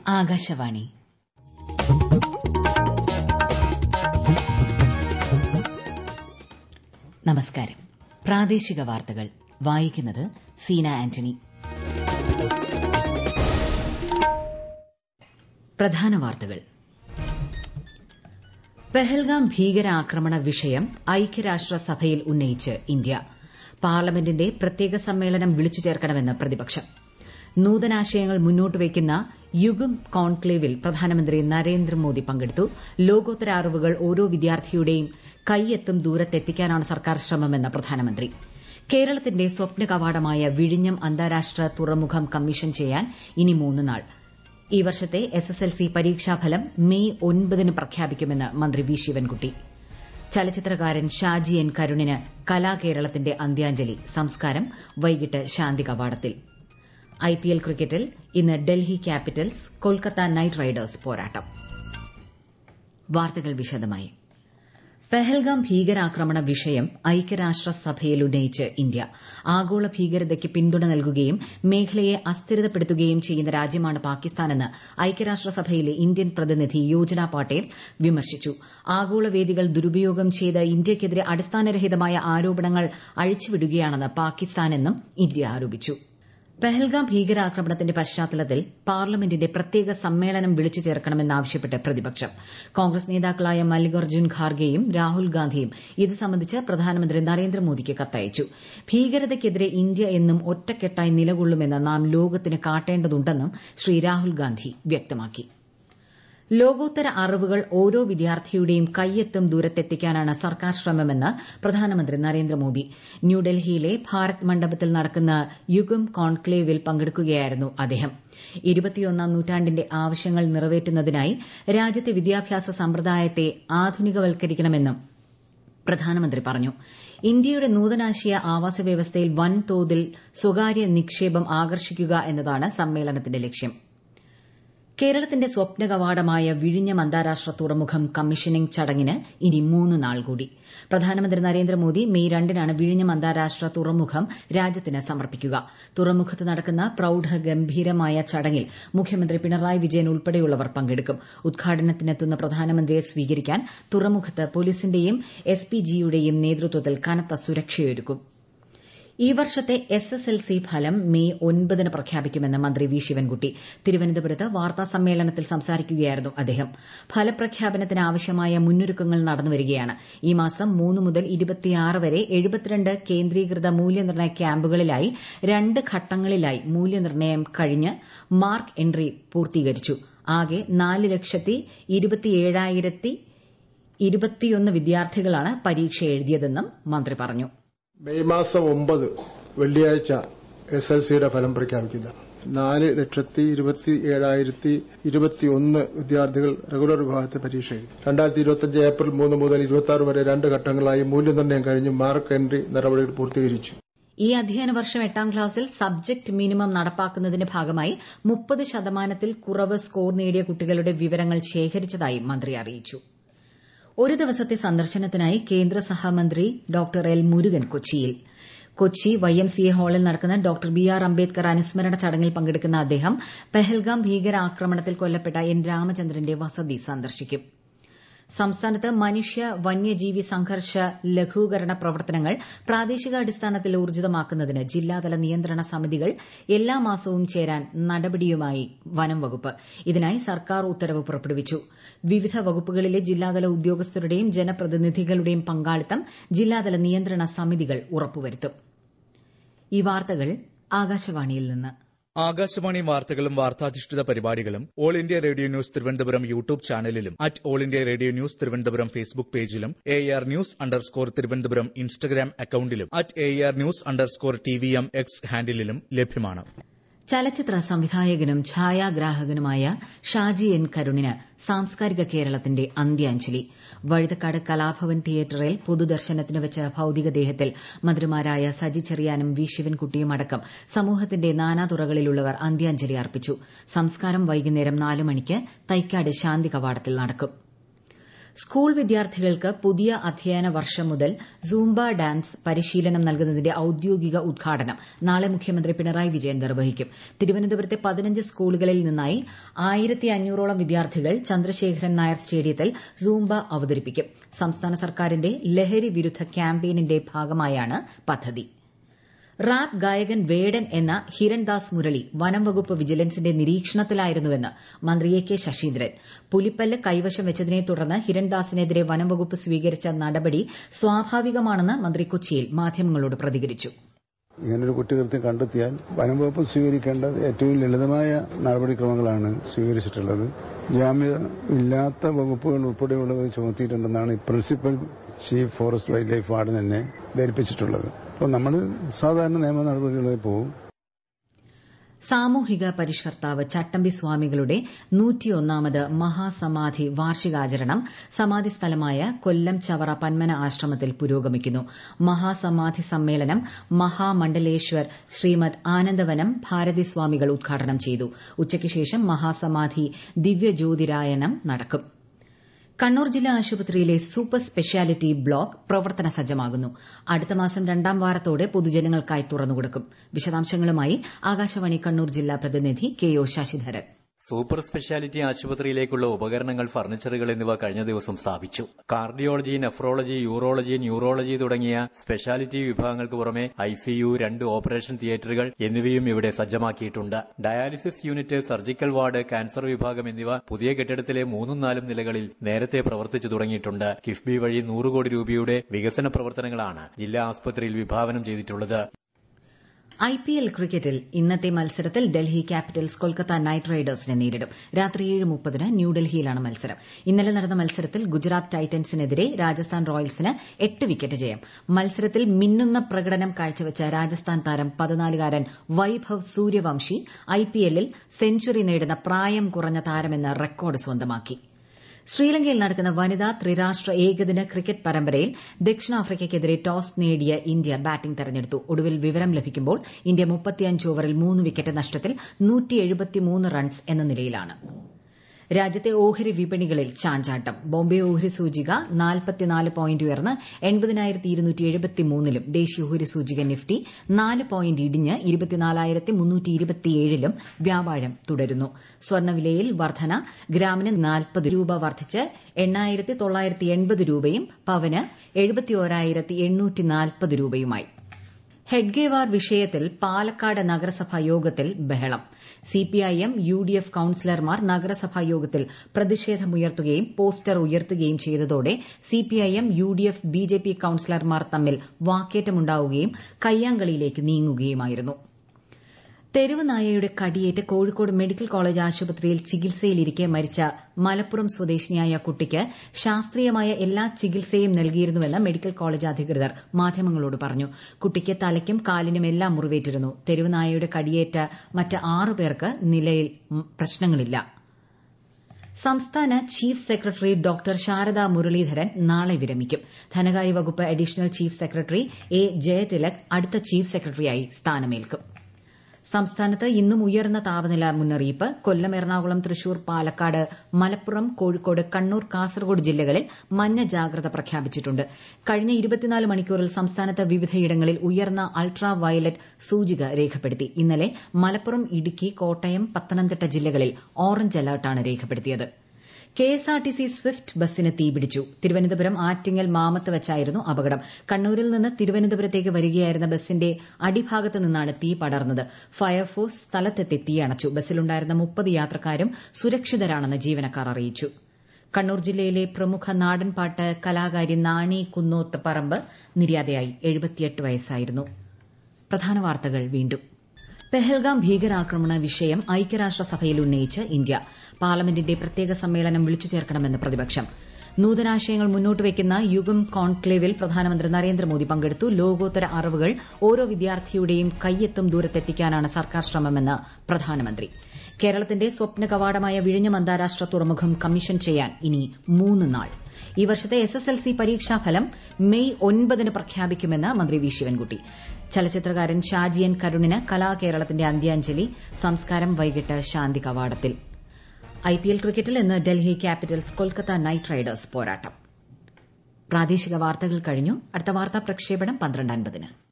ആകാശവാണി നമസ്കാരം പ്രാദേശിക വാർത്തകൾ വായിക്കുന്നത് സീന ആന്റണി പ്രധാന വാർത്തകൾ പെഹൽഗാം ഭീകരാക്രമണ വിഷയം ഐക്യരാഷ്ട്രസഭയിൽ ഉന്നയിച്ച് ഇന്ത്യ പാർലമെന്റിന്റെ പ്രത്യേക സമ്മേളനം വിളിച്ചു ചേർക്കണമെന്ന് പ്രതിപക്ഷം നൂതനാശയങ്ങൾ മുന്നോട്ട് വയ്ക്കുന്ന യുഗം കോൺക്ലേവിൽ പ്രധാനമന്ത്രി നരേന്ദ്രമോദി പങ്കെടുത്തു ലോകോത്തര അറിവുകൾ ഓരോ വിദ്യാർത്ഥിയുടെയും കൈയെത്തും ദൂരത്തെത്തിക്കാനാണ് സർക്കാർ ശ്രമമെന്ന് പ്രധാനമന്ത്രി കേരളത്തിന്റെ സ്വപ്ന കവാടമായ വിഴിഞ്ഞം അന്താരാഷ്ട്ര തുറമുഖം കമ്മീഷൻ ചെയ്യാൻ ഇനി മൂന്ന് നാൾ ഈ വർഷത്തെ എസ്എസ്എൽസി പരീക്ഷാഫലം മെയ് ഒൻപതിന് പ്രഖ്യാപിക്കുമെന്ന് മന്ത്രി വി ശിവൻകുട്ടി ചലച്ചിത്രകാരൻ ഷാജി എൻ കരുണിന് കലാകേരളത്തിന്റെ അന്ത്യാഞ്ജലി സംസ്കാരം വൈകിട്ട് ശാന്തി കവാടത്തിൽ ഐപിഎൽ ക്രിക്കറ്റിൽ ഇന്ന് Delhi Capitals Kolkata Knight Riders പോരാട്ടം വാർത്തകൾ വിശദമായി പെഹൽഗാം ഭീകരാക്രമണ വിഷയം ഐക്യരാഷ്ട്രസഭയിൽ ഉന്നയിച്ച് ഇന്ത്യ ആഗോള ഭീകരതയ്ക്ക് പിന്തുണ നൽകുകയും മേഖലയെ അസ്ഥിരതപ്പെടുത്തുകയും ചെയ്യുന്ന രാജ്യമാണ് പാകിസ്ഥാനെന്ന് ഐക്യരാഷ്ട്രസഭയിലെ ഇന്ത്യൻ പ്രതിനിധി യോജന പാട്ടേൽ വിമർശിച്ചു ആഗോള വേദികൾ ദുരുപയോഗം ചെയ്ത് ഇന്ത്യയ്ക്കെതിരെ അടിസ്ഥാനരഹിതമായ ആരോപണങ്ങൾ അഴിച്ചുവിടുകയാണെന്ന് പാകിസ്ഥാനെന്നും ഇന്ത്യ ആരോപിച്ചു പെഹൽഗാം ഭീകരാക്രമണത്തിന്റെ പശ്ചാത്തലത്തിൽ പാർലമെന്റിന്റെ പ്രത്യേക സമ്മേളനം വിളിച്ചു ചേർക്കണമെന്നാവശ്യപ്പെട്ട് പ്രതിപക്ഷം കോൺഗ്രസ് നേതാക്കളായ മല്ലികാർജ്ജുൻ ഖാർഗെയും രാഹുൽ ഗാന്ധിയും ഇത് സംബന്ധിച്ച് പ്രധാനമന്ത്രി നരേന്ദ്രമോദിക്ക് കത്തയച്ചു ഭീകരതയ്ക്കെതിരെ ഇന്ത്യ എന്നും ഒറ്റക്കെട്ടായി നിലകൊള്ളുമെന്ന് നാം ലോകത്തിന് കാട്ടേണ്ടതുണ്ടെന്നും ശ്രീ രാഹുൽ ഗാന്ധി വ്യക്തമാക്കി ലോകോത്തര അറിവുകൾ ഓരോ വിദ്യാർത്ഥിയുടെയും കൈയെത്തും ദൂരത്തെത്തിക്കാനാണ് സർക്കാർ ശ്രമമെന്ന് പ്രധാനമന്ത്രി നരേന്ദ്രമോദി ന്യൂഡൽഹിയിലെ ഭാരത് മണ്ഡപത്തിൽ നടക്കുന്ന യുഗം കോൺക്ലേവിൽ പങ്കെടുക്കുകയായിരുന്നു അദ്ദേഹം ഇരുപത്തിയൊന്നാം നൂറ്റാണ്ടിന്റെ ആവശ്യങ്ങൾ നിറവേറ്റുന്നതിനായി രാജ്യത്തെ വിദ്യാഭ്യാസ സമ്പ്രദായത്തെ ആധുനികവൽക്കരിക്കണമെന്നും പ്രധാനമന്ത്രി പറഞ്ഞു ഇന്ത്യയുടെ നൂതനാശയ ആവാസ വ്യവസ്ഥയിൽ വൻതോതിൽ സ്വകാര്യ നിക്ഷേപം ആകർഷിക്കുക എന്നതാണ് സമ്മേളനത്തിന്റെ ലക്ഷ്യം കേരളത്തിന്റെ സ്വപ്ന കവാടമായ വിഴിഞ്ഞം അന്താരാഷ്ട്ര തുറമുഖം കമ്മീഷനിംഗ് ചടങ്ങിന് ഇനി മൂന്ന് നാൾ കൂടി പ്രധാനമന്ത്രി നരേന്ദ്രമോദി മെയ് രണ്ടിനാണ് വിഴിഞ്ഞം അന്താരാഷ്ട്ര തുറമുഖം രാജ്യത്തിന് സമർപ്പിക്കുക തുറമുഖത്ത് നടക്കുന്ന പ്രൌഢഗംഭീരമായ ചടങ്ങിൽ മുഖ്യമന്ത്രി പിണറായി വിജയൻ ഉൾപ്പെടെയുള്ളവർ പങ്കെടുക്കും ഉദ്ഘാടനത്തിനെത്തുന്ന പ്രധാനമന്ത്രിയെ സ്വീകരിക്കാൻ തുറമുഖത്ത് പോലീസിന്റെയും എസ്പിജിയുടെയും നേതൃത്വത്തിൽ കനത്ത സുരക്ഷയൊരുക്കും ഈ വർഷത്തെ എസ്എസ്എൽസി ഫലം മെയ് ഒൻപതിന് പ്രഖ്യാപിക്കുമെന്ന് മന്ത്രി വി ശിവൻകുട്ടി തിരുവനന്തപുരത്ത് വാർത്താസമ്മേളനത്തിൽ സംസാരിക്കുകയായിരുന്നു അദ്ദേഹം ഫലപ്രഖ്യാപനത്തിന് ആവശ്യമായ മുന്നൊരുക്കങ്ങൾ നടന്നുവരികയാണ് ഈ മാസം മൂന്ന് മുതൽ ഇരുപത്തിയാറ് വരെ എഴുപത്തിരണ്ട് കേന്ദ്രീകൃത മൂല്യനിർണ്ണയ ക്യാമ്പുകളിലായി രണ്ട് ഘട്ടങ്ങളിലായി മൂല്യനിർണ്ണയം കഴിഞ്ഞ് മാർക്ക് എൻട്രി പൂർത്തീകരിച്ചു ആകെ നാല് ലക്ഷത്തി ഇരുപത്തിയേഴായിരത്തി ഇരുപത്തിയൊന്ന് വിദ്യാർത്ഥികളാണ് പരീക്ഷ എഴുതിയതെന്നും മന്ത്രി പറഞ്ഞു മെയ് മാസം ഒമ്പത് വെള്ളിയാഴ്ച എസ് എൽ സിയുടെ ഫലം പ്രഖ്യാപിക്കുന്ന നാല് ലക്ഷത്തി ഇരുപത്തി ഏഴായിരത്തി ഇരുപത്തിയൊന്ന് വിദ്യാർത്ഥികൾ റെഗുലർ വിഭാഗത്തിൽ പരീക്ഷ എഴുതി രണ്ടായിരത്തി ഇരുപത്തിയഞ്ച് ഏപ്രിൽ മൂന്ന് മുതൽ ഇരുപത്തി ആറ് വരെ രണ്ട് ഘട്ടങ്ങളായി മൂല്യനിർണ്ണയം കഴിഞ്ഞ് മാർക്ക് എൻട്രി നടപടികൾ പൂർത്തീകരിച്ചു ഈ അധ്യയന വർഷം എട്ടാം ക്ലാസ്സിൽ സബ്ജക്ട് മിനിമം നടപ്പാക്കുന്നതിന്റെ ഭാഗമായി മുപ്പത് ശതമാനത്തിൽ കുറവ് സ്കോർ നേടിയ കുട്ടികളുടെ വിവരങ്ങൾ ശേഖരിച്ചതായി മന്ത്രി അറിയിച്ചു ഒരു ദിവസത്തെ സന്ദർശനത്തിനായി കേന്ദ്ര സഹമന്ത്രി ഡോക്ടർ എൽ മുരുകൻ കൊച്ചിയിൽ കൊച്ചി വൈഎംസിഎ ഹാളിൽ നടക്കുന്ന ഡോക്ടർ ബി ആർ അംബേദ്കർ അനുസ്മരണ ചടങ്ങിൽ പങ്കെടുക്കുന്ന അദ്ദേഹം പെഹൽഗാം ഭീകരാക്രമണത്തിൽ കൊല്ലപ്പെട്ട എൻ രാമചന്ദ്രന്റെ വസതി സന്ദർശിക്കും സംസ്ഥാനത്ത് മനുഷ്യ വന്യജീവി സംഘർഷ ലഘൂകരണ പ്രവർത്തനങ്ങൾ പ്രാദേശികാടിസ്ഥാനത്തിൽ ഊർജിതമാക്കുന്നതിന് ജില്ലാതല നിയന്ത്രണ സമിതികൾ എല്ലാ മാസവും ചേരാൻ നടപടിയുമായി വനം വകുപ്പ് ഇതിനായി സർക്കാർ ഉത്തരവ് പുറപ്പെടുവിച്ചു വിവിധ വകുപ്പുകളിലെ ജില്ലാതല ഉദ്യോഗസ്ഥരുടെയും ജനപ്രതിനിധികളുടെയും പങ്കാളിത്തം ജില്ലാതല നിയന്ത്രണ സമിതികൾ ഉറപ്പുവരുത്തും ഈ വാർത്തകൾ ആകാശവാണിയിൽ നിന്ന് ആകാശവാണി വാർത്തകളും വാർത്താധിഷ്ഠിത പരിപാടികളും All India Radio News Thiruvananthapuram YouTube ചാനലിലും at All India Radio News Thiruvananthapuram Facebook പേജിലും A R news underscore Thiruvananthapuram Instagram അക്കൌണ്ടിലും at A R news underscore T V M X ഹാൻഡിലും ലഭ്യമാണ് ചലച്ചിത്ര സംവിധായകനും ഛായാഗ്രാഹകനുമായ ഷാജി എൻ കരുണിന് സാംസ്കാരിക കേരളത്തിന്റെ അന്ത്യാഞ്ജലി വഴുതക്കാട് കലാഭവൻ തിയേറ്ററിൽ പൊതുദർശനത്തിന് വെച്ച ഭൌതികദേഹത്തിൽ മന്ത്രിമാരായ സജി ചെറിയാനും വി ശിവൻകുട്ടിയും അടക്കം സമൂഹത്തിന്റെ നാനാതുറകളിലുള്ളവർ അന്ത്യാഞ്ജലി അർപ്പിച്ചു സംസ്കാരം വൈകുന്നേരം നാല് മണിക്ക് തൈക്കാട് ശാന്തി കവാടത്തിൽ നടക്കും സ്കൂൾ വിദ്യാർത്ഥികൾക്ക് പുതിയ അധ്യയന വർഷം മുതൽ സൂംബ ഡാൻസ് പരിശീലനം നൽകുന്നതിന്റെ ഔദ്യോഗിക ഉദ്ഘാടനം നാളെ മുഖ്യമന്ത്രി പിണറായി വിജയൻ നിർവഹിക്കും തിരുവനന്തപുരത്തെ പതിനഞ്ച് സ്കൂളുകളിൽ നിന്നായി ആയിരത്തി അഞ്ഞൂറോളം വിദ്യാർത്ഥികൾ ചന്ദ്രശേഖരൻ നായർ സ്റ്റേഡിയത്തിൽ സൂംബ അവതരിപ്പിക്കും സംസ്ഥാന സർക്കാരിന്റെ ലഹരി വിരുദ്ധ ക്യാമ്പയിനിന്റെ ഭാഗമായാണ് പദ്ധതി റാപ്പ് ഗായകൻ വേടൻ എന്ന ഹിരൺദാസ് മുരളി വനം വകുപ്പ് വിജിലൻസിന്റെ നിരീക്ഷണത്തിലായിരുന്നുവെന്ന് മന്ത്രി എ കെ ശശീന്ദ്രൻ പുലിപ്പല്ല് കൈവശം വെച്ചതിനെ തുടർന്ന് ഹിരൺദാസിനെതിരെ വനം വകുപ്പ് സ്വീകരിച്ച നടപടി സ്വാഭാവികമാണെന്ന് മന്ത്രി കൊച്ചിയിൽ മാധ്യമങ്ങളോട് പ്രതികരിച്ചു ഇങ്ങനൊരു കുറ്റകൃത്യം കണ്ടെത്തിയാൽ വനംവകുപ്പ് സ്വീകരിക്കേണ്ട ഏറ്റവും ലളിതമായ നടപടിക്രമങ്ങളാണ് സ്വീകരിച്ചിട്ടുള്ളത് ജാമ്യം ഇല്ലാത്ത വകുപ്പുകൾ ഉൾപ്പെടെയുള്ളത് ചുമത്തിയിട്ടുണ്ടെന്നാണ് principal chief forest wildlife warden എന്നെ ധരിപ്പിച്ചിട്ടുള്ളത് അപ്പോൾ നമ്മൾ സാധാരണ നിയമ നടപടികളിൽ പോകും സാമൂഹിക പരിഷ്കർത്താവ് ചട്ടമ്പി സ്വാമികളുടെ നൂറ്റിയൊന്നാമത് മഹാസമാധി വാർഷികാചരണം സമാധി സ്ഥലമായ കൊല്ലം ചവറ പന്മന ആശ്രമത്തിൽ പുരോഗമിക്കുന്നു മഹാസമാധി സമ്മേളനം മഹാമണ്ഡലേശ്വർ ശ്രീമദ് ആനന്ദവനം ഭാരതി സ്വാമികൾ ഉദ്ഘാടനം ചെയ്തു ഉച്ചയ്ക്ക് ശേഷം മഹാസമാധി ദിവ്യജ്യോതിരായനം നടക്കും കണ്ണൂർ ജില്ലാ ആശുപത്രിയിലെ സൂപ്പർ സ്പെഷ്യാലിറ്റി ബ്ലോക്ക് പ്രവർത്തന സജ്ജമാകുന്നു അടുത്ത മാസം രണ്ടാം വാരത്തോടെ പൊതുജനങ്ങൾക്കായി തുറന്നുകൊടുക്കും വിശദാംശങ്ങളുമായി ആകാശവാണി കണ്ണൂർ ജില്ലാ പ്രതിനിധി K O Sasidharan super speciality ആശുപത്രിയിലേക്കുള്ള ഉപകരണങ്ങൾ ഫർണിച്ചറുകൾ എന്നിവ കഴിഞ്ഞ ദിവസം സ്ഥാപിച്ചു കാർഡിയോളജി നെഫ്രോളജി യൂറോളജി ന്യൂറോളജി തുടങ്ങിയ സ്പെഷ്യാലിറ്റി വിഭാഗങ്ങൾക്ക് പുറമെ ഐസിയു രണ്ട് ഓപ്പറേഷൻ തിയേറ്ററുകൾ എന്നിവയും ഇവിടെ സജ്ജമാക്കിയിട്ടുണ്ട് dialysis unit surgical ward cancer വിഭാഗം എന്നിവ പുതിയ കെട്ടിടത്തിലെ മൂന്നും നാലും നിലകളിൽ നേരത്തെ പ്രവർത്തിച്ചു തുടങ്ങിയിട്ടുണ്ട് കിഫ്ബി വഴി നൂറ് കോടി രൂപയുടെ വികസന പ്രവർത്തനങ്ങളാണ് ജില്ലാ ആസ്പത്രിയിൽ വിഭാവനം ചെയ്തിട്ടുള്ളത് ഐ പി എൽ ക്രിക്കറ്റിൽ ഇന്നത്തെ മത്സരത്തിൽ ഡൽഹി ക്യാപിറ്റൽസ് കൊൽക്കത്ത നൈറ്റ് റൈഡേഴ്സിനെ നേരിടും രാത്രി ഏഴ് മുപ്പതിന് ന്യൂഡൽഹിയിലാണ് മത്സരം ഇന്നലെ നടന്ന മത്സരത്തിൽ ഗുജറാത്ത് ടൈറ്റൻസിനെതിരെ രാജസ്ഥാൻ റോയൽസിന് എട്ട് വിക്കറ്റ് ജയം മത്സരത്തിൽ മിന്നുന്ന പ്രകടനം കാഴ്ചവെച്ച രാജസ്ഥാൻ താരം പതിനാലുകാരൻ വൈഭവ് സൂര്യവംശി ഐപിഎല്ലിൽ സെഞ്ചുറി നേടുന്ന പ്രായം കുറഞ്ഞ താരമെന്ന റെക്കോർഡ് സ്വന്തമാക്കി ശ്രീലങ്കയിൽ നടക്കുന്ന വനിതാ ത്രിരാഷ്ട്ര ഏകദിന ക്രിക്കറ്റ് പരമ്പരയിൽ ദക്ഷിണാഫ്രിക്കയ്ക്കെതിരെ ടോസ് നേടിയ ഇന്ത്യ ബാറ്റിംഗ് തെരഞ്ഞെടുത്തു ഒടുവിൽ വിവരം ലഭിക്കുമ്പോൾ ഇന്ത്യ മുപ്പത്തിയഞ്ച് ഓവറിൽ മൂന്ന് വിക്കറ്റ് നഷ്ടത്തിൽ റൺസ് എന്ന നിലയിലാണ് രാജ്യത്തെ ഓഹരി വിപണികളിൽ ചാഞ്ചാട്ടം ബോംബെ ഓഹരി സൂചിക നാൽപ്പത്തിനാല് പോയിന്റ് ഉയർന്ന് എൺപതിനായിരത്തി ഇരുന്നൂറ്റി എഴുപത്തിമൂന്നിലും ദേശീയ ഓഹരി സൂചിക നിഫ്റ്റി നാല് പോയിന്റ് ഇടിഞ്ഞ് ഇരുപത്തിനാലായിരത്തി മുന്നൂറ്റി ഇരുപത്തിയേഴിലും വ്യാപാരം തുടരുന്നു സ്വർണ്ണവിലയിൽ വർധന ഗ്രാമിന് നാൽപ്പത് രൂപ വർദ്ധിച്ച് എണ്ണായിരത്തി തൊള്ളായിരത്തി എൺപത് രൂപയും പവന് എഴുപത്തിയോരായിരത്തി എണ്ണൂറ്റി നാൽപ്പത് രൂപയുമായി ഹെഡ്ഗേവാർ വിഷയത്തിൽ പാലക്കാട് നഗരസഭാ യോഗത്തിൽ ബഹളം സിപിഐഎം യുഡിഎഫ് കൌൺസിലർമാർ നഗരസഭാ യോഗത്തിൽ പ്രതിഷേധമുയർത്തുകയും പോസ്റ്റർ ഉയർത്തുകയും ചെയ്തതോടെ സിപിഐഎം യുഡിഎഫ് ബിജെപി കൌൺസിലർമാർ തമ്മിൽ വാക്കേറ്റമുണ്ടാവുകയും കയ്യാങ്കളിയിലേക്ക് നീങ്ങുകയുമായിരുന്നു തെരുവ് നായയുടെ കടിയേറ്റ് കോഴിക്കോട് മെഡിക്കൽ കോളേജ് ആശുപത്രിയിൽ ചികിത്സയിലിരിക്കെ മരിച്ച മലപ്പുറം സ്വദേശിനിയായ കുട്ടിക്ക് ശാസ്ത്രീയമായ എല്ലാ ചികിത്സയും നൽകിയിരുന്നുവെന്ന് മെഡിക്കൽ കോളേജ് അധികൃതർ മാധ്യമങ്ങളോട് പറഞ്ഞു കുട്ടിക്ക് തലയ്ക്കും കാലിനുമെല്ലാം മുറിവേറ്റിരുന്നു തെരുവ് നായയുടെ കടിയേറ്റ മറ്റ് ആറു പേർക്ക് നിലയിൽ പ്രശ്നങ്ങളില്ല സംസ്ഥാന chief secretary doctor Sarada Muraleedharan നാളെ വിരമിക്കും ധനകാര്യ വകുപ്പ് additional chief secretary A Jayathilak അടുത്ത ചീഫ് സെക്രട്ടറിയായി സ്ഥാനമേൽക്കും സംസ്ഥാനത്ത് ഇന്നും ഉയർന്ന താപനില മുന്നറിയിപ്പ് കൊല്ലം എറണാകുളം തൃശൂർ പാലക്കാട് മലപ്പുറം കോഴിക്കോട് കണ്ണൂർ കാസർഗോഡ് ജില്ലകളിൽ മഞ്ഞ ജാഗ്രത പ്രഖ്യാപിച്ചിട്ടുണ്ട് കഴിഞ്ഞ ഇരുപത്തിനാല് മണിക്കൂറിൽ സംസ്ഥാനത്ത് വിവിധയിടങ്ങളിൽ ഉയർന്ന അൾട്രാ വയലറ്റ് സൂചിക രേഖപ്പെടുത്തി ഇന്നലെ മലപ്പുറം ഇടുക്കി കോട്ടയം പത്തനംതിട്ട ജില്ലകളിൽ ഓറഞ്ച് അലർട്ടാണ് രേഖപ്പെടുത്തിയത് കെഎസ്ആർടിസി സ്വിഫ്റ്റ് ബസ്സിന് തീപിടിച്ചു തിരുവനന്തപുരം ആറ്റിങ്ങൽ മാമത്ത് വെച്ചായിരുന്നു അപകടം കണ്ണൂരിൽ നിന്ന് തിരുവനന്തപുരത്തേക്ക് വരികയായിരുന്ന ബസ്സിന്റെ അടിഭാഗത്ത് നിന്നാണ് തീ പടർന്നത് ഫയർഫോഴ്സ് സ്ഥലത്തെത്തി തീയണച്ചു ബസ്സിലുണ്ടായിരുന്ന മുപ്പത് യാത്രക്കാരും സുരക്ഷിതരാണെന്ന് ജീവനക്കാർ അറിയിച്ചു കണ്ണൂർ ജില്ലയിലെ പ്രമുഖ നാടൻപാട്ട് കലാകാരി നാണി കുന്നോത്ത് പറമ്പ് നിര്യാതയായി എഴുപത്തിയെട്ട് വയസ്സായിരുന്നു പ്രധാന വാർത്തകൾ വീണ്ടും പെഹൽഗാം ഭീകരാക്രമണ വിഷയം ഐക്യരാഷ്ട്രസഭയിൽ ഉന്നയിച്ച് ഇന്ത്യ പാർലമെന്റിന്റെ പ്രത്യേക സമ്മേളനം വിളിച്ചു ചേർക്കണമെന്ന് പ്രതിപക്ഷം നൂതനാശയങ്ങൾ മുന്നോട്ട് വയ്ക്കുന്ന യുഗം കോൺക്ലേവിൽ പ്രധാനമന്ത്രി നരേന്ദ്രമോദി പങ്കെടുത്തു ലോകോത്തര അറിവുകൾ ഓരോ വിദ്യാർത്ഥിയുടെയും കൈയെത്തും ദൂരത്തെത്തിക്കാനാണ് സർക്കാർ ശ്രമമെന്ന് പ്രധാനമന്ത്രി കേരളത്തിന്റെ സ്വപ്ന കവാടമായ വിഴിഞ്ഞം അന്താരാഷ്ട്ര തുറമുഖം കമ്മീഷൻ ചെയ്യാൻ ഇനി മൂന്ന് നാൾ ഈ വർഷത്തെ എസ് എസ് എൽ സി പരീക്ഷാഫലം മെയ് ഒൻപതിന് പ്രഖ്യാപിക്കുമെന്ന് മന്ത്രി വി ശിവൻകുട്ടി ചലച്ചിത്രകാരൻ ഷാജിയൻ കരുണിന് കലാകേരളത്തിന്റെ അന്ത്യാഞ്ജലി സംസ്കാരം വൈകിട്ട് ശാന്തി കവാടത്തിൽ ഐപിഎൽ ക്രിക്കറ്റിൽ ഇന്ന് Delhi Capitals Kolkata Knight Riders പോരാട്ടം പ്രാദേശിക വാർത്തകൾ കഴിഞ്ഞു അടുത്ത വാർത്താ പ്രക്ഷേപണം പന്ത്രണ്ട് അൻപതിന്